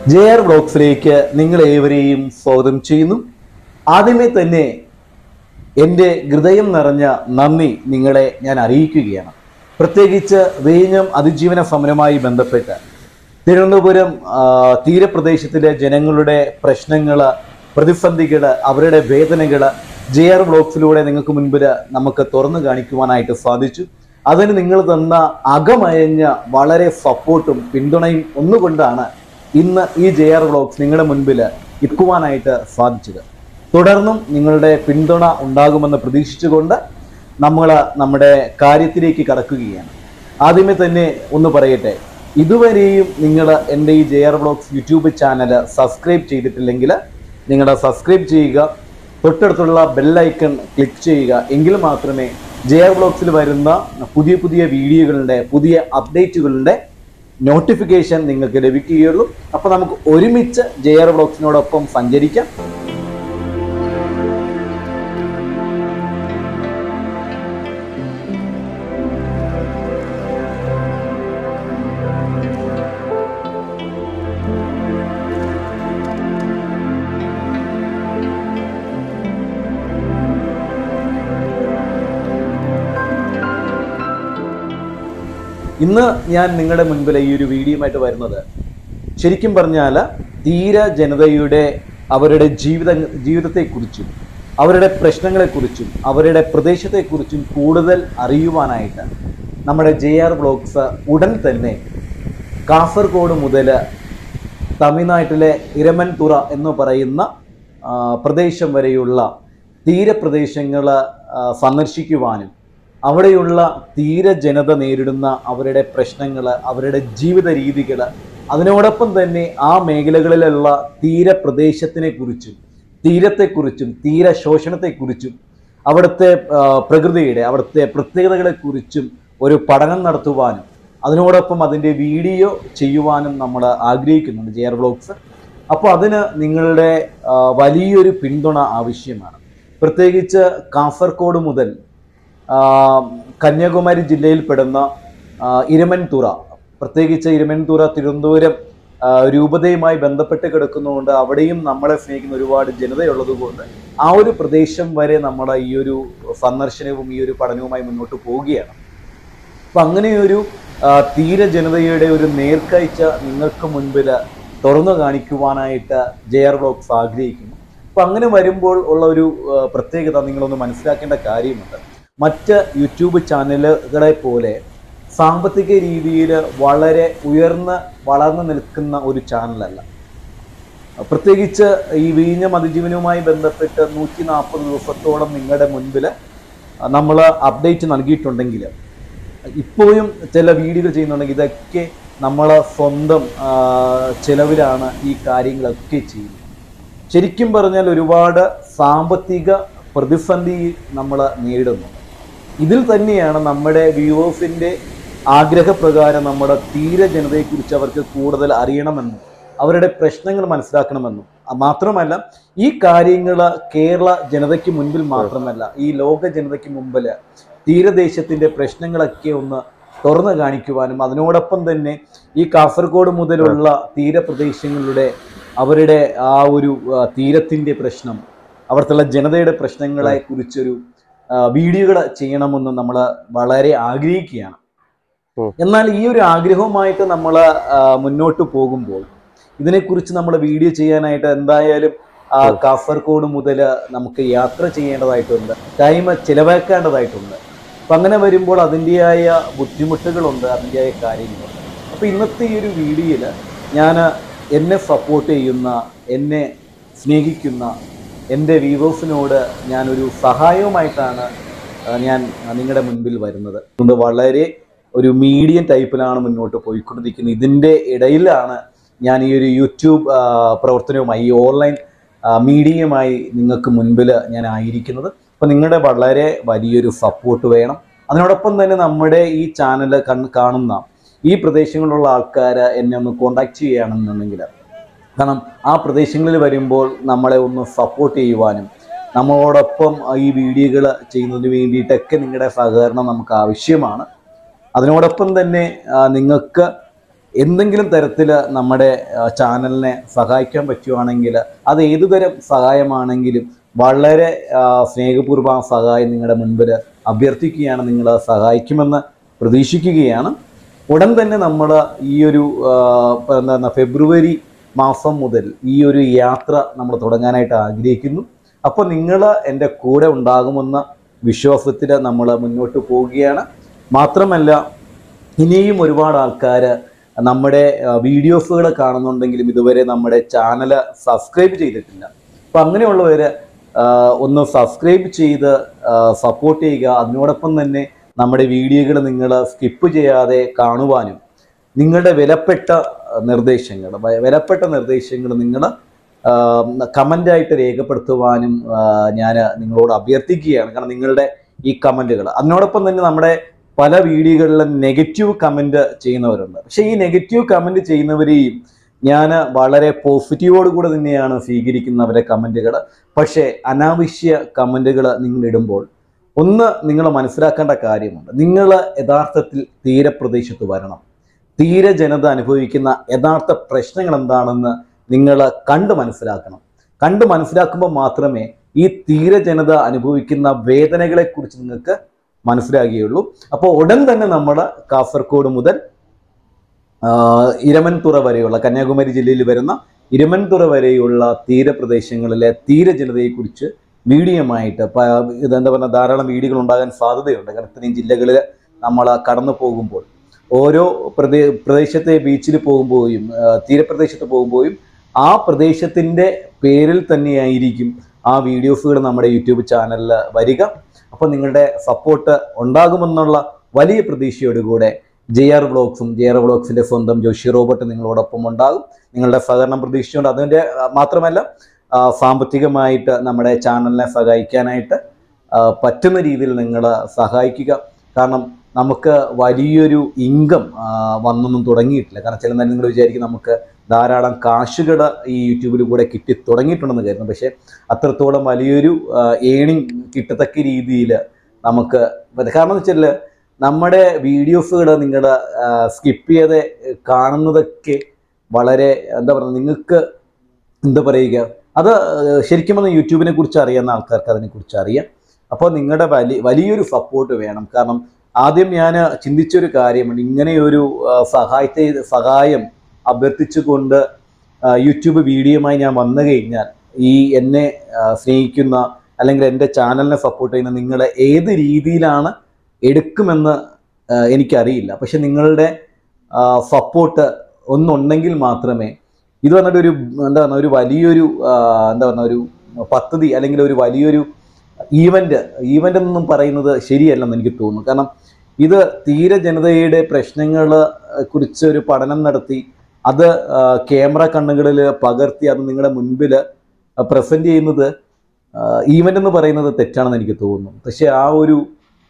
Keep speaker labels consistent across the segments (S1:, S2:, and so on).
S1: J R ബ്ലോഗ്സിലേക്ക് നിങ്ങൾ ഏവരെയും സ്വാഗതം ചെയ്യുന്നു ആദ്യമേ തന്നെ എൻ്റെ ഹൃദയം നിറഞ്ഞ നന്ദി നിങ്ങളെ ഞാൻ അറിയിക്കുകയാണ് പ്രത്യേകിച്ച് വേഞ്ഞം അതിജീവന സമരവുമായി ബന്ധപ്പെട്ട് തിരുവനന്തപുരം ആ, തീരപ്രദേശത്തിലെ ജനങ്ങളുടെ പ്രശ്നങ്ങൾ പ്രതിസന്ധികൾ അവരുടെ വേദനകൾ ജെ ആർ ബ്ലോഗ്സിലൂടെ നിങ്ങൾക്ക് മുൻപിൽ നമുക്ക് തുറന്നു കാണിക്കുവാനായിട്ട് സാധിച്ചു അതിന് നിങ്ങൾ തന്ന അകമയഞ്ഞ വളരെ സപ്പോർട്ടും പിന്തുണയും ഒന്നുകൊണ്ടാണ് ഇന്ന് ഈ ജെ ആർ ബ്ലോഗ്സ് നിങ്ങളുടെ മുൻപിൽ എത്തുവാനായിട്ട് സാധിച്ചത് തുടർന്നും നിങ്ങളുടെ പിന്തുണ ഉണ്ടാകുമെന്ന് പ്രതീക്ഷിച്ചുകൊണ്ട് നമ്മൾ നമ്മുടെ കാര്യത്തിലേക്ക് കടക്കുകയാണ് ആദ്യമേ തന്നെ ഒന്ന് പറയട്ടെ ഇതുവരെയും നിങ്ങൾ എൻ്റെ ഈ J R blogs YouTube channel subscribe ചെയ്തിട്ടില്ലെങ്കിൽ നിങ്ങൾ സബ്സ്ക്രൈബ് ചെയ്യുക തൊട്ടടുത്തുള്ള ബെല്ലൈക്കൺ ക്ലിക്ക് ചെയ്യുക എങ്കിൽ മാത്രമേ ജെ ആർ ബ്ലോഗ്സിൽ വരുന്ന പുതിയ പുതിയ വീഡിയോകളുടെ പുതിയ അപ്ഡേറ്റുകളുടെ നോട്ടിഫിക്കേഷൻ നിങ്ങൾക്ക് ലഭിക്കുകയുള്ളൂ അപ്പോൾ നമുക്ക് ഒരുമിച്ച് ജെ ആർ ബ്ലോഗ്സിനോടൊപ്പം സഞ്ചരിക്കാം ഇന്ന് ഞാൻ നിങ്ങളുടെ മുൻപിൽ ഈ ഒരു വീഡിയോയുമായിട്ട് വരുന്നത് ശരിക്കും പറഞ്ഞാൽ തീര ജനതയുടെ അവരുടെ ജീവിത ജീവിതത്തെക്കുറിച്ചും അവരുടെ പ്രശ്നങ്ങളെക്കുറിച്ചും അവരുടെ പ്രദേശത്തെക്കുറിച്ചും കൂടുതൽ അറിയുവാനായിട്ട് നമ്മുടെ ജെ ആർ ബ്ലോഗ്സ് ഉടൻ തന്നെ കാസർഗോഡ് മുതൽ തമിഴ്നാട്ടിലെ ഇരമൻതുറ എന്ന് പറയുന്ന ആ, പ്രദേശം വരെയുള്ള തീരപ്രദേശങ്ങൾ സന്ദർശിക്കുവാനും അവിടെയുള്ള തീര ജനത നേരിടുന്ന അവരുടെ പ്രശ്നങ്ങൾ അവരുടെ ജീവിത രീതികൾ അതിനോടൊപ്പം തന്നെ ആ മേഖലകളിലുള്ള തീരപ്രദേശത്തിനെ കുറിച്ചും തീരത്തെക്കുറിച്ചും തീര ശോഷണത്തെക്കുറിച്ചും അവിടുത്തെ ആ, പ്രകൃതിയുടെ അവിടുത്തെ പ്രത്യേകതകളെക്കുറിച്ചും ഒരു പഠനം നടത്തുവാനും അതിനോടൊപ്പം അതിൻ്റെ വീഡിയോ ചെയ്യുവാനും നമ്മൾ ആഗ്രഹിക്കുന്നുണ്ട് ജെ ആർ ബ്ലോഗ്സ് അപ്പോൾ അതിന് നിങ്ങളുടെ ആ, വലിയൊരു പിന്തുണ ആവശ്യമാണ് പ്രത്യേകിച്ച് കാസർഗോഡ് മുതൽ ആ, കന്യാകുമാരി ജില്ലയിൽപ്പെടുന്ന ആ, ഇരമൻതുറ പ്രത്യേകിച്ച് ഇരമൻതുറ തിരുവനന്തപുരം ആ, രൂപതയുമായി ബന്ധപ്പെട്ട് കിടക്കുന്നതുകൊണ്ട് അവിടെയും നമ്മളെ സ്നേഹിക്കുന്ന ഒരുപാട് ജനതയുള്ളതുകൊണ്ട് ആ ഒരു പ്രദേശം വരെ നമ്മുടെ ഈ ഒരു സന്ദർശനവും ഈ ഒരു പഠനവുമായി മുന്നോട്ട് പോവുകയാണ് അപ്പം അങ്ങനെയൊരു ആ, തീര ജനതയുടെ ഒരു നേർക്കാഴ്ച നിങ്ങൾക്ക് മുൻപിൽ തുറന്നു കാണിക്കുവാനായിട്ട് ജെ ആർ ബ്ലോഗ്സ് ആഗ്രഹിക്കുന്നു അപ്പം അങ്ങനെ വരുമ്പോൾ ഉള്ള ഒരു ആ, പ്രത്യേകത നിങ്ങളൊന്ന് മനസ്സിലാക്കേണ്ട കാര്യമുണ്ട് മറ്റ് യൂട്യൂബ് ചാനലുകളെ പോലെ സാമ്പത്തിക രീതിയിൽ വളരെ ഉയർന്ന് വളർന്നു നിൽക്കുന്ന ഒരു ചാനലല്ല പ്രത്യേകിച്ച് ഈ വീഞ്ഞം അതിജീവനവുമായി ബന്ധപ്പെട്ട് നൂറ്റി നാൽപ്പത് ദിവസത്തോളം നിങ്ങളുടെ മുൻപിൽ നമ്മൾ അപ്ഡേറ്റ് നൽകിയിട്ടുണ്ടെങ്കിൽ ഇപ്പോഴും ചില വീഡിയോകൾ ചെയ്യുന്നുണ്ടെങ്കിൽ ഇതൊക്കെ നമ്മളെ സ്വന്തം ആ, ചെലവിലാണ് ഈ കാര്യങ്ങളൊക്കെ ചെയ്യുന്നത് ശരിക്കും പറഞ്ഞാൽ ഒരുപാട് സാമ്പത്തിക പ്രതിസന്ധി നമ്മൾ നേരിടുന്നു ഇതിൽ തന്നെയാണ് നമ്മുടെ വ്യൂവേഴ്സിൻ്റെ ആഗ്രഹപ്രകാരം നമ്മുടെ തീര ജനതയെക്കുറിച്ച് അവർക്ക് കൂടുതൽ അറിയണമെന്നും അവരുടെ പ്രശ്നങ്ങൾ മനസ്സിലാക്കണമെന്നും അ- മാത്രമല്ല ഈ കാര്യങ്ങൾ കേരള ജനതയ്ക്ക് മുൻപിൽ മാത്രമല്ല ഈ ലോക ജനതയ്ക്ക് മുമ്പിൽ തീരദേശത്തിൻ്റെ പ്രശ്നങ്ങളൊക്കെ ഒന്ന് തുറന്നു കാണിക്കുവാനും അതിനോടൊപ്പം തന്നെ ഈ കാസർഗോഡ് മുതലുള്ള തീരപ്രദേശങ്ങളുടെ അവരുടെ ആ ഒരു ആ, തീരത്തിൻ്റെ പ്രശ്നം അവിടുത്തെ ജനതയുടെ പ്രശ്നങ്ങളെ കുറിച്ചൊരു വീഡിയോകൾ ചെയ്യണമെന്ന് നമ്മൾ വളരെ ആഗ്രഹിക്കുകയാണ്
S2: ഉം.
S1: എന്നാൽ ഈ ഒരു ആഗ്രഹവുമായിട്ട് നമ്മൾ മുന്നോട്ട് പോകുമ്പോൾ ഇതിനെക്കുറിച്ച് നമ്മൾ വീഡിയോ ചെയ്യാനായിട്ട് എന്തായാലും ആ,
S2: ഉം.
S1: കാസർഗോഡ് മുതൽ നമുക്ക് യാത്ര ചെയ്യേണ്ടതായിട്ടുണ്ട് ടൈം ചിലവാക്കേണ്ടതായിട്ടുണ്ട് അപ്പം അങ്ങനെ വരുമ്പോൾ അതിൻ്റെതായ ബുദ്ധിമുട്ടുകളുണ്ട് അതിൻ്റെതായ കാര്യങ്ങളുണ്ട് അപ്പോൾ ഇന്നത്തെ ഈ ഒരു വീഡിയോയിൽ ഞാൻ എന്നെ സപ്പോർട്ട് ചെയ്യുന്ന എന്നെ സ്നേഹിക്കുന്ന എൻ്റെ വ്യൂവേഴ്സിനോട് ഞാനൊരു സഹായവുമായിട്ടാണ് ആ, ഞാൻ നിങ്ങളുടെ മുൻപിൽ വരുന്നത് അതുകൊണ്ട് വളരെ ഒരു മീഡിയം ടൈപ്പിലാണ് മുന്നോട്ട് പോയിക്കൊണ്ടിരിക്കുന്നത് ഇതിൻ്റെ ഇടയിലാണ് ഞാൻ ഈ ഒരു യൂട്യൂബ് ആ, പ്രവർത്തനവുമായി ഈ ഓൺലൈൻ മീഡിയയുമായി നിങ്ങൾക്ക് മുൻപിൽ ഞാൻ ആയിരിക്കുന്നത് അപ്പോൾ നിങ്ങളുടെ വളരെ വലിയൊരു സപ്പോർട്ട് വേണം അതിനോടൊപ്പം തന്നെ നമ്മുടെ ഈ ചാനൽ കൺ കാണുന്ന ഈ പ്രദേശങ്ങളിലുള്ള ആൾക്കാർ എന്നെ ഒന്ന് കോണ്ടാക്ട് ചെയ്യുകയാണെന്നുണ്ടെങ്കിൽ കാരണം ആ പ്രദേശങ്ങളിൽ വരുമ്പോൾ നമ്മളെ ഒന്ന് സപ്പോർട്ട് ചെയ്യുവാനും നമ്മളോടൊപ്പം ഈ വീഡിയോകൾ ചെയ്യുന്നതിന് വേണ്ടിയിട്ടൊക്കെ നിങ്ങളുടെ സഹകരണം നമുക്ക് ആവശ്യമാണ് അതിനോടൊപ്പം തന്നെ ആ, നിങ്ങൾക്ക് എന്തെങ്കിലും തരത്തിൽ നമ്മുടെ ആ, ചാനലിനെ സഹായിക്കാൻ പറ്റുവാണെങ്കിൽ അത് ഏതുതരം സഹായമാണെങ്കിലും വളരെ ആ, സ്നേഹപൂർവ്വം ആ സഹായം നിങ്ങളുടെ മുൻപിൽ അഭ്യർത്ഥിക്കുകയാണ് നിങ്ങൾ സഹായിക്കുമെന്ന് പ്രതീക്ഷിക്കുകയാണ് ഉടൻ തന്നെ നമ്മൾ ഈ ഒരു ആ, ഇപ്പൊ എന്താണ് ഫെബ്രുവരി മാസം മുതൽ ഈ ഒരു യാത്ര നമ്മൾ തുടങ്ങാനായിട്ട് ആഗ്രഹിക്കുന്നു അപ്പോൾ നിങ്ങൾ എൻ്റെ കൂടെ ഉണ്ടാകുമെന്ന വിശ്വാസത്തിൽ നമ്മൾ മുന്നോട്ട് പോവുകയാണ് മാത്രമല്ല ഇനിയും ഒരുപാട് ആൾക്കാർ നമ്മുടെ വീഡിയോസുകൾ കാണുന്നുണ്ടെങ്കിലും ഇതുവരെ നമ്മുടെ ചാനൽ സബ്സ്ക്രൈബ് ചെയ്തിട്ടില്ല അപ്പം അങ്ങനെയുള്ളവർ ഒന്ന് സബ്സ്ക്രൈബ് ചെയ്ത് സപ്പോർട്ട് ചെയ്യുക അതിനോടൊപ്പം തന്നെ നമ്മുടെ വീഡിയോകൾ നിങ്ങൾ സ്കിപ്പ് ചെയ്യാതെ കാണുവാനും നിങ്ങളുടെ വിലപ്പെട്ട നിർദ്ദേശങ്ങൾ വ- വിലപ്പെട്ട നിർദ്ദേശങ്ങൾ നിങ്ങൾ കമൻ്റായിട്ട് രേഖപ്പെടുത്തുവാനും ഞാൻ നിങ്ങളോട് അഭ്യർത്ഥിക്കുകയാണ് കാരണം നിങ്ങളുടെ ഈ കമൻറ്റുകൾ അതിനോടൊപ്പം തന്നെ നമ്മുടെ പല വീഡിയോകളിലും നെഗറ്റീവ് കമൻറ്റ് ചെയ്യുന്നവരുണ്ട് പക്ഷേ ഈ നെഗറ്റീവ് കമൻറ്റ് ചെയ്യുന്നവരെയും ഞാൻ വളരെ പോസിറ്റീവോട് കൂടെ തന്നെയാണ് സ്വീകരിക്കുന്നവരെ കമൻറ്റുകൾ പക്ഷേ അനാവശ്യ കമൻറ്റുകൾ നിങ്ങൾ ഇടുമ്പോൾ ഒന്ന് നിങ്ങൾ മനസ്സിലാക്കേണ്ട കാര്യമുണ്ട് നിങ്ങൾ യഥാർത്ഥത്തിൽ തീരപ്രദേശത്ത് വരണം തീര ജനത അനുഭവിക്കുന്ന യഥാർത്ഥ പ്രശ്നങ്ങൾ എന്താണെന്ന് നിങ്ങൾ കണ്ട് മനസ്സിലാക്കണം കണ്ട് മനസ്സിലാക്കുമ്പോൾ മാത്രമേ ഈ തീര ജനത അനുഭവിക്കുന്ന വേദനകളെക്കുറിച്ച് നിങ്ങൾക്ക് മനസ്സിലാകുകയുള്ളൂ അപ്പോൾ ഉടൻ തന്നെ നമ്മൾ കാസർഗോഡ് മുതൽ ആ, ഇരമൻതുറ വരെയുള്ള കന്യാകുമാരി ജില്ലയിൽ വരുന്ന ഇരമൻതുറ വരെയുള്ള തീരപ്രദേശങ്ങളിലെ തീരജനതയെക്കുറിച്ച് വീഡിയോമായിട്ട് പ- ഇത് എന്താ പറയുക ധാരാളം വീഡിയോകൾ ഉണ്ടാകാൻ സാധ്യതയുണ്ട് കാരണം ഇത്രയും ജില്ലകളിൽ നമ്മൾ കടന്നു പോകുമ്പോൾ ഓരോ പ്രദേ പ്രദേശത്തെ ബീച്ചിൽ പോകുമ്പോഴും ആ, തീരപ്രദേശത്ത് പോകുമ്പോഴും ആ പ്രദേശത്തിൻ്റെ പേരിൽ തന്നെയായിരിക്കും ആ വീഡിയോസുകൾ നമ്മുടെ യൂട്യൂബ് ചാനലിൽ വരിക അപ്പോൾ നിങ്ങളുടെ സപ്പോർട്ട് ഉണ്ടാകുമെന്നുള്ള വലിയ പ്രതീക്ഷയോടുകൂടെ ജെ ആർ വ്ളോഗ്സും ജെ ആർ വ്ളോഗ്സിൻ്റെ സ്വന്തം ജോഷി റോബർട്ട് നിങ്ങളോടൊപ്പം ഉണ്ടാകും നിങ്ങളുടെ സഹകരണം പ്രതീക്ഷിച്ചുകൊണ്ട് അതിൻ്റെ ആ, മാത്രമല്ല ആ, സാമ്പത്തികമായിട്ട് നമ്മുടെ ചാനലിനെ സഹായിക്കാനായിട്ട് ആ, പറ്റുന്ന രീതിയിൽ നിങ്ങൾ സഹായിക്കുക കാരണം നമുക്ക് വലിയൊരു ഇൻകം വന്നൊന്നും തുടങ്ങിയിട്ടില്ല കാരണം ചില നേരം നിങ്ങൾ വിചാരിക്കും നമുക്ക് ധാരാളം കാശുകൾ ഈ യൂട്യൂബിൽ കൂടെ കിട്ടി തുടങ്ങിയിട്ടുണ്ടെന്ന് കരുതുന്നു പക്ഷേ അത്രത്തോളം വലിയൊരു ഏണിങ് കിട്ടത്തക്ക രീതിയിൽ നമുക്ക് കാരണം എന്ന് വെച്ചാൽ നമ്മുടെ വീഡിയോസുകൾ നിങ്ങൾ സ്കിപ്പ് ചെയ്ത് കാണുന്നതൊക്കെ വളരെ എന്താ പറയുക നിങ്ങൾക്ക് എന്താ പറയുക അത് ഏഹ്, ശരിക്കും പറഞ്ഞാൽ യൂട്യൂബിനെ കുറിച്ച് അറിയാവുന്ന ആൾക്കാർക്ക് അതിനെക്കുറിച്ച് അറിയാം അപ്പോൾ നിങ്ങളുടെ വലിയ വലിയൊരു സപ്പോർട്ട് വേണം കാരണം ആദ്യം ഞാൻ ചിന്തിച്ചൊരു കാര്യമുണ്ട് ഇങ്ങനെയൊരു ആ, സഹായത്തെ സഹായം അഭ്യർത്ഥിച്ചുകൊണ്ട് ആ, യൂട്യൂബ് വീഡിയോയുമായി ഞാൻ വന്നു കഴിഞ്ഞാൽ ഈ എന്നെ ആ, സ്നേഹിക്കുന്ന അല്ലെങ്കിൽ എൻ്റെ ചാനലിനെ സപ്പോർട്ട് ചെയ്യുന്ന നിങ്ങളെ ഏത് രീതിയിലാണ് എടുക്കുമെന്ന് ആ, എനിക്കറിയില്ല പക്ഷെ നിങ്ങളുടെ സപ്പോർട്ട് ഒന്നുണ്ടെങ്കിൽ മാത്രമേ ഇത് പറഞ്ഞിട്ട് ഒരു എന്താ പറയുക ഒരു വലിയൊരു ആ, എന്താ പറയുക ഒരു പദ്ധതി അല്ലെങ്കിൽ ഒരു വലിയൊരു ഈവൻ്റ് ഈവൻ്റ് എന്നൊന്നും പറയുന്നത് ശരിയല്ലെന്ന് എനിക്ക് തോന്നുന്നു കാരണം ഇത് തീരെ ജനതയുടെ പ്രശ്നങ്ങൾ കുറിച്ച് ഒരു പഠനം നടത്തി അത് ആ, ക്യാമറ കണ്ണുകളിൽ പകർത്തി അത് നിങ്ങളുടെ മുൻപിൽ പ്രസൻറ്റ് ചെയ്യുന്നത് ഈവൻ്റ് എന്ന് പറയുന്നത് തെറ്റാണെന്ന് എനിക്ക് തോന്നുന്നു പക്ഷേ ആ ഒരു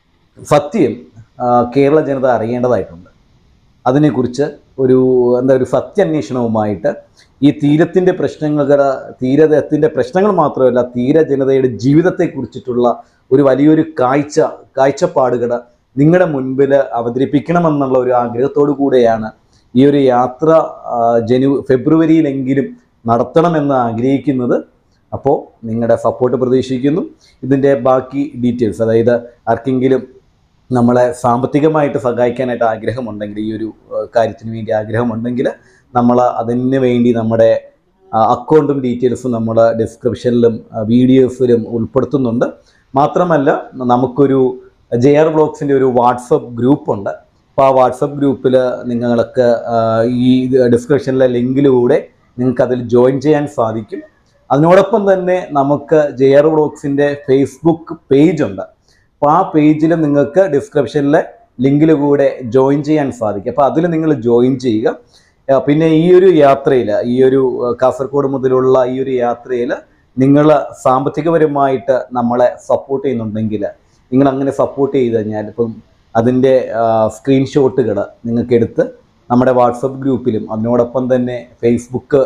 S1: സത്യം ആ, കേരള ജനത അറിയേണ്ടതായിട്ടുണ്ട് അതിനെക്കുറിച്ച് ഒരു എന്താ ഒരു സത്യാന്വേഷണവുമായിട്ട് ഈ തീരത്തിൻ്റെ പ്രശ്നങ്ങൾ തീരത്തിൻ്റെ പ്രശ്നങ്ങൾ മാത്രമല്ല തീര ജനതയുടെ ജീവിതത്തെക്കുറിച്ചിട്ടുള്ള ഒരു വലിയൊരു കാഴ്ച കാഴ്ചപ്പാടുകൾ നിങ്ങളുടെ മുൻപിൽ അവതരിപ്പിക്കണമെന്നുള്ള ഒരു ആഗ്രഹത്തോടു കൂടെയാണ് ഈ ഒരു യാത്ര ആ, ജനു ഫെബ്രുവരിയിലെങ്കിലും നടത്തണമെന്ന് ആഗ്രഹിക്കുന്നത് അപ്പോൾ നിങ്ങളുടെ സപ്പോർട്ട് പ്രതീക്ഷിക്കുന്നു ഇതിൻ്റെ ബാക്കി ഡീറ്റെയിൽസ് അതായത് ആർക്കെങ്കിലും നമ്മളെ സാമ്പത്തികമായിട്ട് സഹായിക്കാനായിട്ട് ആഗ്രഹമുണ്ടെങ്കിൽ ഈ ഒരു ആ, കാര്യത്തിന് വേണ്ടി ആഗ്രഹമുണ്ടെങ്കിൽ നമ്മൾ അതിന് വേണ്ടി നമ്മുടെ ആ, അക്കൗണ്ടും ഡീറ്റെയിൽസും നമ്മൾ ഡിസ്ക്രിപ്ഷനിലും ആ, വീഡിയോസിലും ഉൾപ്പെടുത്തുന്നുണ്ട് മാത്രമല്ല നമുക്കൊരു ജെ ആർ ബ്ലോഗ്സിൻ്റെ ഒരു വാട്സപ്പ് ഗ്രൂപ്പുണ്ട് അപ്പോൾ ആ വാട്സപ്പ് ഗ്രൂപ്പിൽ നിങ്ങൾക്ക് ആ, ഈ ഡിസ്ക്രിപ്ഷനിലെ ലിങ്കിലൂടെ നിങ്ങൾക്ക് അതിൽ ജോയിൻ ചെയ്യാൻ സാധിക്കും അതിനോടൊപ്പം തന്നെ നമുക്ക് ജെ ആർ ബ്ലോഗ്സിൻ്റെ ഫേസ്ബുക്ക് പേജ് ഉണ്ട് അപ്പോൾ ആ പേജിൽ നിങ്ങൾക്ക് ഡിസ്ക്രിപ്ഷനിലെ ലിങ്കിൽ കൂടെ ജോയിൻ ചെയ്യാൻ സാധിക്കും അപ്പോൾ അതിൽ നിങ്ങൾ ജോയിൻ ചെയ്യുക ആ, പിന്നെ ഈ ഒരു യാത്രയിൽ ഈ ഒരു ആ, കാസർഗോഡ് മുതലുള്ള ഈ ഒരു യാത്രയിൽ നിങ്ങൾ സാമ്പത്തികപരമായിട്ട് നമ്മളെ സപ്പോർട്ട് ചെയ്യുന്നുണ്ടെങ്കിൽ നിങ്ങൾ അങ്ങനെ സപ്പോർട്ട് ചെയ്ത് കഴിഞ്ഞാൽ ഇപ്പം അതിൻ്റെ സ്ക്രീൻഷോട്ടുകൾ നിങ്ങൾക്ക് എടുത്ത് നമ്മുടെ വാട്സപ്പ് ഗ്രൂപ്പിലും അതിനോടൊപ്പം തന്നെ ഫേസ്ബുക്ക്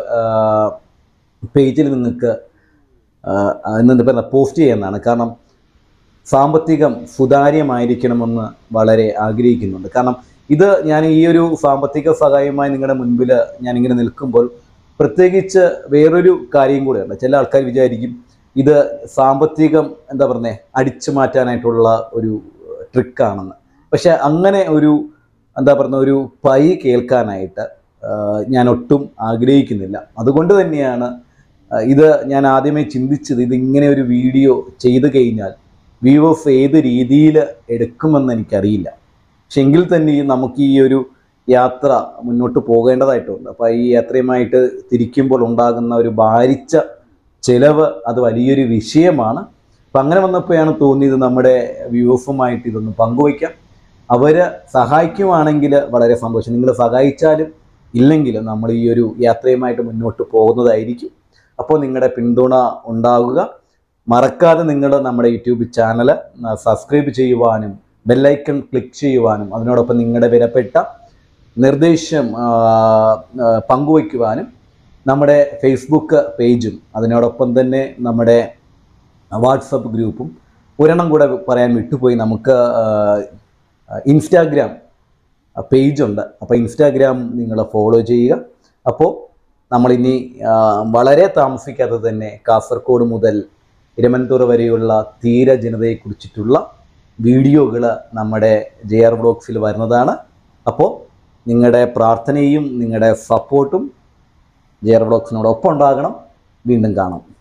S1: പേജിൽ നിങ്ങൾക്ക് ആ, എന്താ പറയുക പോസ്റ്റ് ചെയ്യുന്നതാണ് കാരണം സാമ്പത്തികം സുതാര്യമായിരിക്കണമെന്ന് വളരെ ആഗ്രഹിക്കുന്നുണ്ട് കാരണം ഇത് ഞാൻ ഈ ഒരു സാമ്പത്തിക സഹായമായി നിങ്ങളുടെ മുൻപിൽ ഞാനിങ്ങനെ നിൽക്കുമ്പോൾ പ്രത്യേകിച്ച് വേറൊരു കാര്യം കൂടെയുണ്ട് ചില ആൾക്കാർ വിചാരിക്കും ഇത് സാമ്പത്തികം എന്താ പറയുന്നത് അടിച്ചു മാറ്റാനായിട്ടുള്ള ഒരു ട്രിക്കാണെന്ന് പക്ഷെ അങ്ങനെ ഒരു എന്താ പറയുന്ന ഒരു പൈ കേൾക്കാനായിട്ട് ആ, ഞാൻ ഒട്ടും ആഗ്രഹിക്കുന്നില്ല അതുകൊണ്ട് തന്നെയാണ് ആ, ഇത് ഞാൻ ആദ്യമേ ചിന്തിച്ചത് ഇത് ഇങ്ങനെ ഒരു വീഡിയോ ചെയ്തു കഴിഞ്ഞാൽ വ്യൂവേഴ്സ് ഏത് രീതിയിൽ എടുക്കുമെന്ന് എനിക്കറിയില്ല പക്ഷെ എങ്കിൽ തന്നെയും നമുക്ക് ഈ ഒരു യാത്ര മുന്നോട്ട് പോകേണ്ടതായിട്ടുണ്ട് അപ്പോൾ ഈ യാത്രയുമായിട്ട് തിരിക്കുമ്പോൾ ഉണ്ടാകുന്ന ഒരു ഭാരിച്ച ചിലവ് അത് വലിയൊരു വിഷയമാണ് അപ്പം അങ്ങനെ വന്നപ്പോഴാണ് തോന്നിയത് നമ്മുടെ വ്യൂവേഴ്സുമായിട്ട് ഇതൊന്ന് പങ്കുവയ്ക്കാം അവർ സഹായിക്കുവാണെങ്കിൽ വളരെ സന്തോഷം നിങ്ങൾ സഹായിച്ചാലും ഇല്ലെങ്കിലും നമ്മൾ ഈ ഒരു യാത്രയുമായിട്ട് മുന്നോട്ട് പോകുന്നതായിരിക്കും അപ്പോൾ നിങ്ങളുടെ പിന്തുണ ഉണ്ടാവുക മറക്കാതെ നിങ്ങൾ നമ്മുടെ യൂട്യൂബ് ചാനൽ സബ്സ്ക്രൈബ് ചെയ്യുവാനും ബെല്ലൈക്കൺ ക്ലിക്ക് ചെയ്യുവാനും അതിനോടൊപ്പം നിങ്ങളുടെ വിലപ്പെട്ട നിർദ്ദേശം ആ, ആ, പങ്കുവയ്ക്കുവാനും നമ്മുടെ ഫേസ്ബുക്ക് പേജും അതിനോടൊപ്പം തന്നെ നമ്മുടെ വാട്സപ്പ് ഗ്രൂപ്പും ഒരെണ്ണം കൂടെ പറയാൻ വിട്ടുപോയി നമുക്ക് ആ, ഇൻസ്റ്റാഗ്രാം പേജുണ്ട് അപ്പോൾ ഇൻസ്റ്റാഗ്രാം നിങ്ങൾ ഫോളോ ചെയ്യുക അപ്പോൾ നമ്മളിനി ആ, വളരെ താമസിക്കാതെ തന്നെ കാസർഗോഡ് മുതൽ ഇരമൻതൂർ വരെയുള്ള തീര ജനതയെക്കുറിച്ചിട്ടുള്ള വീഡിയോകൾ നമ്മുടെ ജെ ആർ ബ്ലോഗ്സിൽ വരുന്നതാണ് അപ്പോൾ നിങ്ങളുടെ പ്രാർത്ഥനയും നിങ്ങളുടെ സപ്പോർട്ടും ജെ ആർ ബ്ലോഗ്സിനോടൊപ്പം ഉണ്ടാകണം വീണ്ടും കാണാം